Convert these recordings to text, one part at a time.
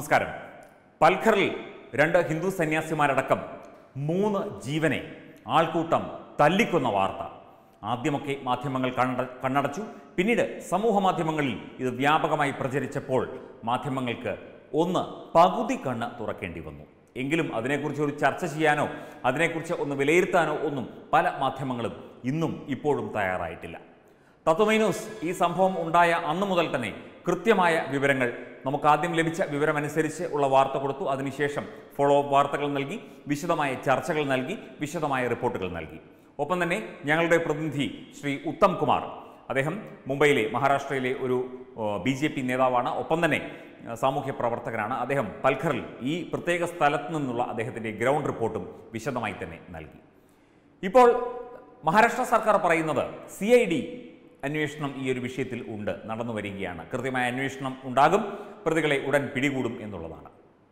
നമസ്കാരം പൽഖറിൽ രണ്ട് ഹിന്ദു സന്യാസിമാരടക്കം മൂന്ന് ജീവനെ ആൾക്കൂട്ടം തല്ലിക്കൊന്ന വാർത്ത ആദ്യമൊക്കെ മാധ്യമങ്ങൾ കണ്ണട കണ്ണടച്ചു പിന്നീട് സമൂഹ മാധ്യമങ്ങളിൽ ഇത് വ്യാപകമായി പ്രചരിച്ചപ്പോൾ മാധ്യമങ്ങൾക്ക് ഒന്ന് പകുതി കണ്ണ് തുറക്കേണ്ടി വന്നു എങ്കിലും അതിനെക്കുറിച്ച് ഒരു ചർച്ച ചെയ്യാനോ അതിനെക്കുറിച്ച് ഒന്ന് വിലയിരുത്താനോ ഒന്നും പല മാധ്യമങ്ങളും ഇന്നും ഇപ്പോഴും തയ്യാറായിട്ടില്ല തത്വമൈനൂസ് ഈ സംഭവം ഉണ്ടായ അന്നു മുതൽ തന്നെ കൃത്യമായ വിവരങ്ങൾ നമുക്ക് ആദ്യം ലഭിച്ച വിവരമനുസരിച്ച് ഉള്ള വാർത്ത കൊടുത്തു അതിനുശേഷം ഫോളോ അപ്പ് വാർത്തകൾ നൽകി വിശദമായ ചർച്ചകൾ നൽകി വിശദമായ റിപ്പോർട്ടുകൾ നൽകി ഒപ്പം തന്നെ ഞങ്ങളുടെ പ്രതിനിധി ശ്രീ ഉത്തം കുമാർ അദ്ദേഹം മുംബൈയിലെ മഹാരാഷ്ട്രയിലെ ഒരു ബി ജെ പി നേതാവാണ് ഒപ്പം തന്നെ ആ, സാമൂഹ്യ പ്രവർത്തകനാണ് അദ്ദേഹം പൽഖറിൽ ഈ പ്രത്യേക സ്ഥലത്ത് നിന്നുള്ള അദ്ദേഹത്തിൻ്റെ ഗ്രൗണ്ട് റിപ്പോർട്ടും വിശദമായി തന്നെ നൽകി ഇപ്പോൾ മഹാരാഷ്ട്ര സർക്കാർ പറയുന്നത് സി ഐ ഡി അന്വേഷണം ഈ ഒരു വിഷയത്തിൽ ഉണ്ട് നടന്നു വരികയാണ് കൃത്യമായ അന്വേഷണം ഉണ്ടാകും പ്രതികളെ ഉടൻ പിടികൂടും എന്നുള്ളതാണ്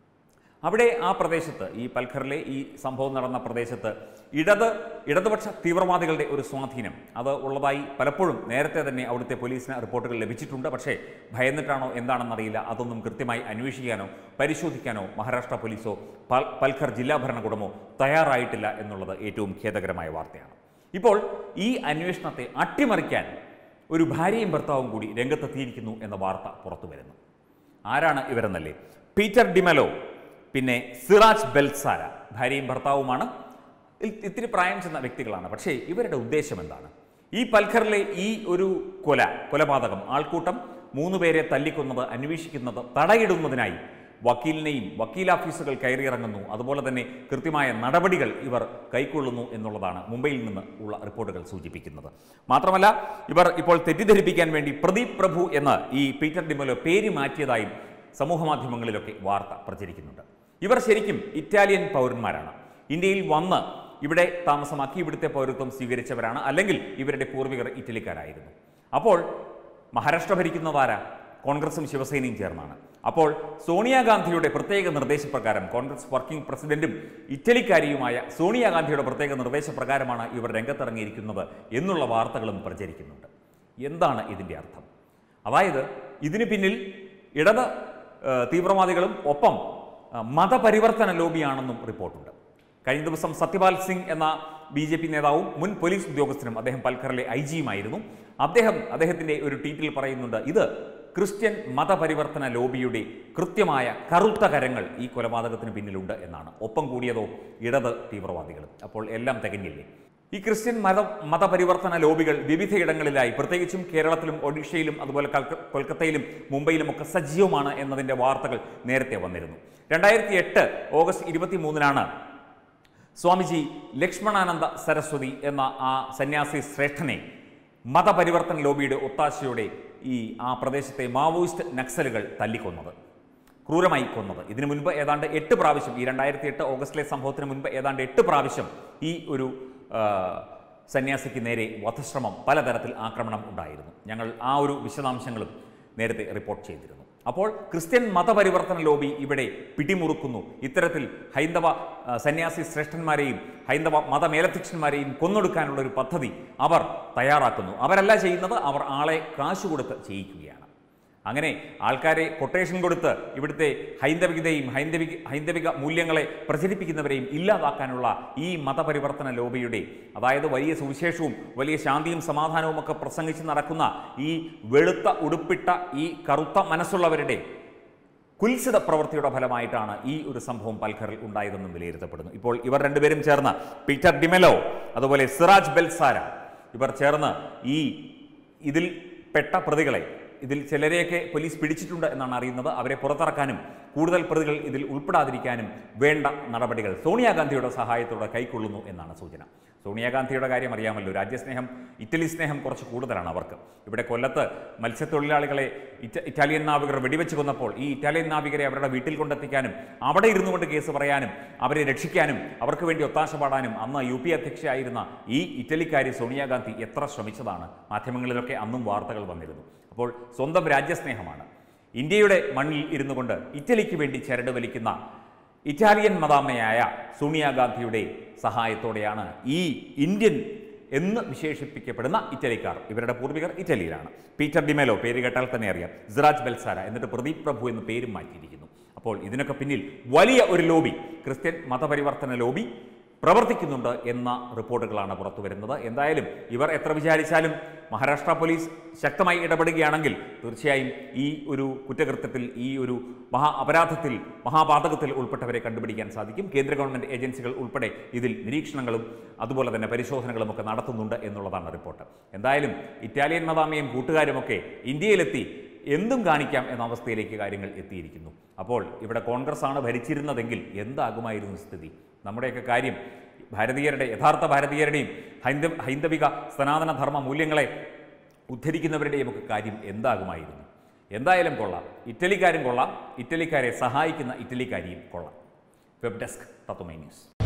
അവിടെ ആ പ്രദേശത്ത് ഈ പൽഖറിലെ ഈ സംഭവം നടന്ന പ്രദേശത്ത് ഇടത് ഇടതുപക്ഷ തീവ്രവാദികളുടെ ഒരു സ്വാധീനം അത് ഉള്ളതായി പലപ്പോഴും നേരത്തെ തന്നെ അവിടുത്തെ പോലീസിന് റിപ്പോർട്ടുകൾ ലഭിച്ചിട്ടുണ്ട് പക്ഷേ ഭയന്നിട്ടാണോ എന്താണെന്നറിയില്ല അതൊന്നും കൃത്യമായി അന്വേഷിക്കാനോ പരിശോധിക്കാനോ മഹാരാഷ്ട്ര പോലീസോ പൽ പൽഖർ ജില്ലാ ഭരണകൂടമോ തയ്യാറായിട്ടില്ല എന്നുള്ളത് ഏറ്റവും ഖേദകരമായ വാർത്തയാണ് ഇപ്പോൾ ഈ അന്വേഷണത്തെ അട്ടിമറിക്കാൻ ഒരു ഭാര്യയും ഭർത്താവും കൂടി രംഗത്തെത്തിയിരിക്കുന്നു എന്ന വാർത്ത പുറത്തു വരുന്നു ആരാണ് ഇവരെന്നല്ലേ പീറ്റർ ഡിമലോ പിന്നെ സിറാജ് ബെൽസാര ഭാര്യയും ഭർത്താവുമാണ് ഇ- ഇത്തിരി പ്രായം ചെന്ന വ്യക്തികളാണ് പക്ഷേ ഇവരുടെ ഉദ്ദേശം എന്താണ് ഈ പൽഖറിലെ ഈ ഒരു കൊല കൊലപാതകം ആൾക്കൂട്ടം മൂന്ന് പേരെ തല്ലിക്കൊന്നത് അന്വേഷിക്കുന്നത് തടയിടുന്നതിനായി വക്കീലിനെയും വക്കീൽ ഓഫീസുകൾ കയറിയിറങ്ങുന്നു അതുപോലെ തന്നെ കൃത്യമായ നടപടികൾ ഇവർ കൈക്കൊള്ളുന്നു എന്നുള്ളതാണ് മുംബൈയിൽ നിന്ന് ഉള്ള റിപ്പോർട്ടുകൾ സൂചിപ്പിക്കുന്നത് മാത്രമല്ല ഇവർ ഇപ്പോൾ തെറ്റിദ്ധരിപ്പിക്കാൻ വേണ്ടി പ്രദീപ് പ്രഭു എന്ന് ഈ പീറ്റർ ഡിമലോ പേര് മാറ്റിയതായും സമൂഹ മാധ്യമങ്ങളിലൊക്കെ വാർത്ത പ്രചരിക്കുന്നുണ്ട് ഇവർ ശരിക്കും ഇറ്റാലിയൻ പൗരന്മാരാണ് ഇന്ത്യയിൽ വന്ന് ഇവിടെ താമസമാക്കി ഇവിടുത്തെ പൗരത്വം സ്വീകരിച്ചവരാണ് അല്ലെങ്കിൽ ഇവരുടെ പൂർവികർ ഇറ്റലിക്കാരായിരുന്നു അപ്പോൾ മഹാരാഷ്ട്ര ഭരിക്കുന്നതാരാ കോൺഗ്രസും ശിവസേനയും ചേർന്നാണ് അപ്പോൾ സോണിയാഗാന്ധിയുടെ പ്രത്യേക നിർദ്ദേശപ്രകാരം കോൺഗ്രസ് വർക്കിംഗ് പ്രസിഡന്റും ഇറ്റലിക്കാരിയുമായ സോണിയാഗാന്ധിയുടെ പ്രത്യേക നിർദ്ദേശപ്രകാരമാണ് ഇവർ രംഗത്തിറങ്ങിയിരിക്കുന്നത് എന്നുള്ള വാർത്തകളും പ്രചരിക്കുന്നുണ്ട് എന്താണ് ഇതിൻ്റെ അർത്ഥം അതായത് ഇതിന് പിന്നിൽ ഇടത് ഏഹ്, തീവ്രവാദികളും ഒപ്പം ആ, മതപരിവർത്തന ലോബിയാണെന്നും റിപ്പോർട്ടുണ്ട് കഴിഞ്ഞ ദിവസം സത്യപാൽ സിംഗ് എന്ന ബി ജെ പി നേതാവും മുൻ പോലീസ് ഉദ്യോഗസ്ഥനും അദ്ദേഹം പൽഖറിലെ ഐ ജിയുമായിരുന്നു അദ്ദേഹം അദ്ദേഹത്തിൻ്റെ ഒരു ട്വീറ്റിൽ പറയുന്നുണ്ട് ഇത് ക്രിസ്ത്യൻ മതപരിവർത്തന ലോബിയുടെ കൃത്യമായ കറുത്ത കരങ്ങൾ ഈ കൊലപാതകത്തിന് പിന്നിലുണ്ട് എന്നാണ് ഒപ്പം കൂടിയതോ ഇടത് തീവ്രവാദികളും അപ്പോൾ എല്ലാം തികഞ്ഞില്ലേ ഈ ക്രിസ്ത്യൻ മത മതപരിവർത്തന ലോബികൾ വിവിധയിടങ്ങളിലായി പ്രത്യേകിച്ചും കേരളത്തിലും ഒഡീഷയിലും അതുപോലെ കൽക്ക- കൊൽക്കത്തയിലും മുംബൈയിലും ഒക്കെ സജീവമാണ് എന്നതിൻ്റെ വാർത്തകൾ നേരത്തെ വന്നിരുന്നു രണ്ടായിരത്തി എട്ട് ഓഗസ്റ്റ് ഇരുപത്തി മൂന്നിനാണ് സ്വാമിജി ലക്ഷ്മണാനന്ദ സരസ്വതി എന്ന ആ സന്യാസി ശ്രേഷ്ഠനെ മതപരിവർത്തന ലോബിയുടെ ഒത്താശയോടെ ഈ ആ പ്രദേശത്തെ മാവോയിസ്റ്റ് നക്സലുകൾ തല്ലിക്കൊന്നത് ക്രൂരമായി കൊന്നത് ഇതിനു മുൻപ് ഏതാണ്ട് എട്ട് പ്രാവശ്യം ഈ രണ്ടായിരത്തി എട്ട് ഓഗസ്റ്റിലെ സംഭവത്തിന് മുൻപ് ഏതാണ്ട് എട്ട് പ്രാവശ്യം ഈ ഒരു ആ, സന്യാസിക്ക് നേരെ വധശ്രമം പലതരത്തിൽ ആക്രമണം ഉണ്ടായിരുന്നു ഞങ്ങൾ ആ ഒരു വിശദാംശങ്ങളും നേരത്തെ റിപ്പോർട്ട് ചെയ്തിരുന്നു അപ്പോൾ ക്രിസ്ത്യൻ മതപരിവർത്തന ലോബി ഇവിടെ പിടിമുറുക്കുന്നു ഇത്തരത്തിൽ ഹൈന്ദവ ആ, സന്യാസി ശ്രേഷ്ഠന്മാരെയും ഹൈന്ദവ മതമേലധ്യക്ഷന്മാരെയും കൊന്നൊടുക്കാനുള്ള ഒരു പദ്ധതി അവർ തയ്യാറാക്കുന്നു അവരല്ല ചെയ്യുന്നത് അവർ ആളെ കാശ് കൊടുത്ത് ചെയ്യിക്കുകയാണ് അങ്ങനെ ആൾക്കാരെ കൊട്ടേഷൻ കൊടുത്ത് ഇവിടുത്തെ ഹൈന്ദവികതയും ഹൈന്ദവിക ഹൈന്ദവിക മൂല്യങ്ങളെ പ്രചരിപ്പിക്കുന്നവരെയും ഇല്ലാതാക്കാനുള്ള ഈ മതപരിവർത്തന ലോബിയുടെ അതായത് വലിയ സുവിശേഷവും വലിയ ശാന്തിയും സമാധാനവും ഒക്കെ പ്രസംഗിച്ച് നടക്കുന്ന ഈ വെളുത്ത ഉടുപ്പിട്ട ഈ കറുത്ത മനസ്സുള്ളവരുടെ കുൽസിത പ്രവൃത്തിയുടെ ഫലമായിട്ടാണ് ഈ ഒരു സംഭവം പൽഖറിൽ ഉണ്ടായതെന്നും വിലയിരുത്തപ്പെടുന്നു ഇപ്പോൾ ഇവർ രണ്ടുപേരും ചേർന്ന് പീറ്റർ ഡിമെലോ അതുപോലെ സിറാജ് ബെൽസാര ഇവർ ചേർന്ന് ഈ ഇതിൽ പെട്ട പ്രതികളെ ഇതിൽ ചിലരെയൊക്കെ പോലീസ് പിടിച്ചിട്ടുണ്ട് എന്നാണ് അറിയുന്നത് അവരെ പുറത്തിറക്കാനും കൂടുതൽ പ്രതികൾ ഇതിൽ ഉൾപ്പെടാതിരിക്കാനും വേണ്ട നടപടികൾ സോണിയാഗാന്ധിയുടെ സഹായത്തോടെ കൈക്കൊള്ളുന്നു എന്നാണ് സൂചന സോണിയാഗാന്ധിയുടെ കാര്യം അറിയാമല്ലോ രാജ്യസ്നേഹം ഇറ്റലി സ്നേഹം കുറച്ച് കൂടുതലാണ് അവർക്ക് ഇവിടെ കൊല്ലത്ത് മത്സ്യത്തൊഴിലാളികളെ ഇറ്റ ഇറ്റാലിയൻ നാവികർ വെടിവെച്ച് കൊന്നപ്പോൾ ഈ ഇറ്റാലിയൻ നാവികരെ അവരുടെ വീട്ടിൽ കൊണ്ടെത്തിക്കാനും അവിടെ ഇരുന്നു കൊണ്ട് കേസ് പറയാനും അവരെ രക്ഷിക്കാനും അവർക്ക് വേണ്ടി ഒത്താശ പാടാനും അന്ന് യു പി അധ്യക്ഷയായിരുന്ന ഈ ഇറ്റലിക്കാരി സോണിയാഗാന്ധി എത്ര ശ്രമിച്ചതാണ് മാധ്യമങ്ങളിലൊക്കെ അന്നും വാർത്തകൾ വന്നിരുന്നു അപ്പോൾ സ്വന്തം രാജ്യസ്നേഹമാണ് ഇന്ത്യയുടെ മണ്ണിൽ ഇരുന്നു കൊണ്ട് ഇറ്റലിക്ക് വേണ്ടി ചരട് വലിക്കുന്ന ഇറ്റാലിയൻ മദാമ്മയായ സോണിയാഗാന്ധിയുടെ സഹായത്തോടെയാണ് ഈ ഇന്ത്യൻ എന്ന് വിശേഷിപ്പിക്കപ്പെടുന്ന ഇറ്റലിക്കാർ ഇവരുടെ പൂർവികർ ഇറ്റലിയിലാണ് പീറ്റർ ഡിമെലോ പേര് കേട്ടാൽ തന്നെ അറിയാം സിറാജ് ബെൽസാര എന്നിട്ട് പ്രദീപ് പ്രഭു എന്ന് പേരും മാറ്റിയിരിക്കുന്നു അപ്പോൾ ഇതിനൊക്കെ പിന്നിൽ വലിയ ഒരു ലോബി ക്രിസ്ത്യൻ മതപരിവർത്തന ലോബി പ്രവർത്തിക്കുന്നുണ്ട് എന്ന റിപ്പോർട്ടുകളാണ് പുറത്തു വരുന്നത് എന്തായാലും ഇവർ എത്ര വിചാരിച്ചാലും മഹാരാഷ്ട്ര പോലീസ് ശക്തമായി ഇടപെടുകയാണെങ്കിൽ തീർച്ചയായും ഈ ഒരു കുറ്റകൃത്യത്തിൽ ഈ ഒരു മഹാ അപരാധത്തിൽ മഹാപാതകത്തിൽ ഉൾപ്പെട്ടവരെ കണ്ടുപിടിക്കാൻ സാധിക്കും കേന്ദ്ര ഗവൺമെൻറ് ഏജൻസികൾ ഉൾപ്പെടെ ഇതിൽ നിരീക്ഷണങ്ങളും അതുപോലെ തന്നെ പരിശോധനകളും ഒക്കെ നടത്തുന്നുണ്ട് എന്നുള്ളതാണ് റിപ്പോർട്ട് എന്തായാലും ഇറ്റാലിയൻ മദാമയും കൂട്ടുകാരുമൊക്കെ ഇന്ത്യയിലെത്തി എന്തും കാണിക്കാം എന്ന അവസ്ഥയിലേക്ക് കാര്യങ്ങൾ എത്തിയിരിക്കുന്നു അപ്പോൾ ഇവിടെ കോൺഗ്രസ് ആണ് ഭരിച്ചിരുന്നതെങ്കിൽ എന്താകുമായിരുന്നു സ്ഥിതി നമ്മുടെയൊക്കെ കാര്യം ഭാരതീയരുടെ യഥാർത്ഥ ഭാരതീയരുടെയും ഹൈന്ദ ഹൈന്ദവിക സനാതന ധർമ്മ മൂല്യങ്ങളെ ഉദ്ധരിക്കുന്നവരുടെയും ഒക്കെ കാര്യം എന്താകുമായിരുന്നു എന്തായാലും കൊള്ളാം ഇറ്റലിക്കാരും കൊള്ളാം ഇറ്റലിക്കാരെ സഹായിക്കുന്ന ഇറ്റലിക്കാരിയും കൊള്ളാം വെബ് ഡെസ്ക് തത്വമൈ ന്യൂസ്